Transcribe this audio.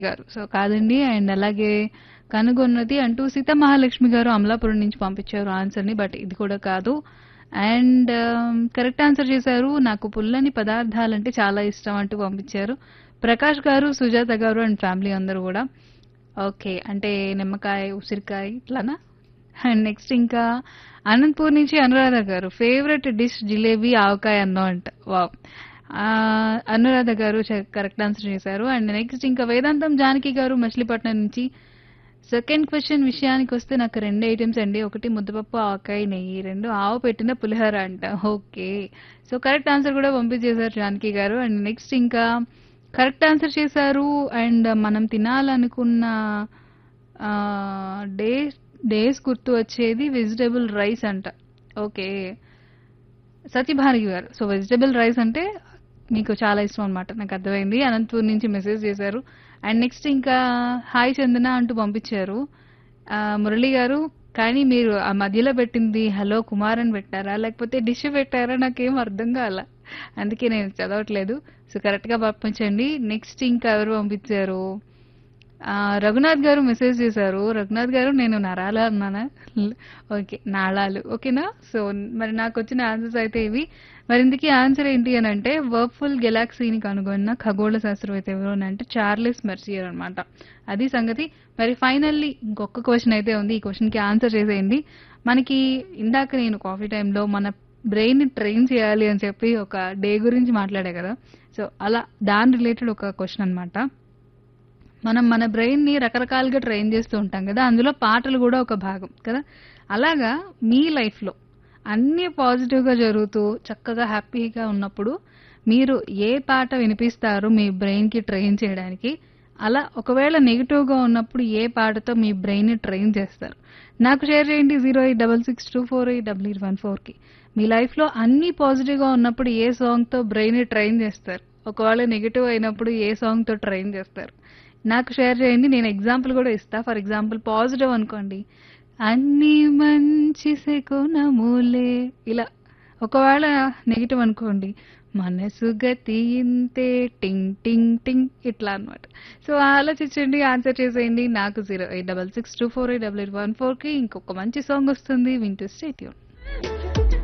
గారు సో కాదండి అండ్ అలాగే కనుగొన్నది అంటూ సీతా మహాలక్ష్మి గారు అమలాపురం నుంచి పంపించారు ఆన్సర్ని బట్ ఇది కూడా కాదు అండ్ కరెక్ట్ ఆన్సర్ చేశారు నాకు పుల్లని పదార్థాలంటే చాలా ఇష్టం అంటూ పంపించారు ప్రకాష్ గారు సుజాత గారు అండ్ ఫ్యామిలీ అందరూ కూడా ఓకే అంటే నిమ్మకాయ ఉసిరికాయ ఇట్లానా అండ్ నెక్స్ట్ ఇంకా అనంతపూర్ నుంచి అనురాధ గారు ఫేవరెట్ డిష్ జిలేబీ ఆవకాయ అన్నం అంట వావ్ ఆ, అనురాధ గారు కరెక్ట్ ఆన్సర్ చేశారు అండ్ నెక్స్ట్ ఇంకా వేదాంతం జానకి గారు మచిలీపట్నం నుంచి సెకండ్ క్వశ్చన్ విషయానికి వస్తే నాకు రెండు ఐటమ్స్ అండి ఒకటి ముద్దపప్పు ఆవకాయ నెయ్యి రెండు ఆవు పెట్టిన పులిహోర అంట ఓకే సో కరెక్ట్ ఆన్సర్ కూడా పంపించేశారు జానకి గారు అండ్ నెక్స్ట్ ఇంకా కరెక్ట్ ఆన్సర్ చేశారు అండ్ మనం తినాలనుకున్న డేస్ డేస్ గుర్తు వచ్చేది వెజిటేబుల్ రైస్ అంట ఓకే సత్యభారతి గారు సో వెజిటేబుల్ రైస్ అంటే మీకు చాలా ఇష్టం అనమాట నాకు అర్థమైంది అనంతపూర్ నుంచి మెసేజ్ చేశారు అండ్ నెక్స్ట్ ఇంకా హాయ్ చందన అంటూ పంపించారు ఆ, మురళి గారు కానీ మీరు ఆ మధ్యలో పెట్టింది హలో కుమార్ అని పెట్టారా లేకపోతే డిష్ పెట్టారా నాకేం అర్థం కాల అందుకే నేను చదవట్లేదు సో కరెక్ట్గా పంపించండి నెక్స్ట్ ఇంకా ఎవరు పంపించారు ఆ, రఘునాథ్ గారు మెసేజ్ చేశారు రఘునాథ్ గారు నేను నరాల అన్నానా ఓకే నాళాలు ఓకేనా సో మరి నాకు వచ్చిన ఆన్సర్స్ అయితే ఇవి మరి ఇందుకీ ఆన్సర్ ఏంటి అని అంటే వర్ఫుల్ గెలాక్సీని కనుగొన్న ఖగోళ శాస్త్రవేత్త ఎవరు అని అంటే చార్లెస్ మెర్సియర్ అనమాట అది సంగతి మరి ఫైనల్లీ ఇంకొక క్వశ్చన్ అయితే ఉంది ఈ క్వశ్చన్కి ఆన్సర్ చేసేయండి మనకి ఇందాక నేను కాఫీ టైంలో మన బ్రెయిన్ ట్రైన్ చేయాలి అని చెప్పి ఒక డే గురించి మాట్లాడే కదా సో అలా దాని రిలేటెడ్ ఒక క్వశ్చన్ అన్నమాట మనం మన బ్రెయిన్ ని రకరకాలుగా ట్రైన్ చేస్తూ ఉంటాం కదా అందులో పాటలు కూడా ఒక భాగం కదా అలాగా మీ లైఫ్ లో అన్ని పాజిటివ్ గా జరుగుతూ చక్కగా హ్యాపీగా ఉన్నప్పుడు మీరు ఏ పాట వినిపిస్తారు మీ బ్రెయిన్ కి ట్రైన్ చేయడానికి అలా ఒకవేళ నెగిటివ్ గా ఉన్నప్పుడు ఏ పాటతో మీ బ్రెయిన్ ని ట్రైన్ చేస్తారు నాకు షేర్ చేయండి zero eight double six two four eight double eight one four కి మీ లైఫ్ లో అన్ని పాజిటివ్ గా ఉన్నప్పుడు ఏ సాంగ్ తో బ్రెయిన్ ని ట్రైన్ చేస్తారు ఒకవేళ నెగిటివ్ అయినప్పుడు ఏ సాంగ్ తో ట్రైన్ చేస్తారు నాకు షేర్ చేయండి నేను ఎగ్జాంపుల్ కూడా ఇస్తా ఫర్ ఎగ్జాంపుల్ పాజిటివ్ అనుకోండి అన్ని మంచి శకునములే ఇలా ఒకవేళ నెగిటివ్ అనుకోండి మనసు గతి ఇంతే టింగ్ టింగ్ టింగ్ ఇట్లా అన్నమాట సో ఆలోచించండి ఆన్సర్ చేసేయండి నాకు zero eight double six two four eight double eight one ఫోర్కి ఇంకొక మంచి సాంగ్ వస్తుంది వింటూ స్టేట్యూన్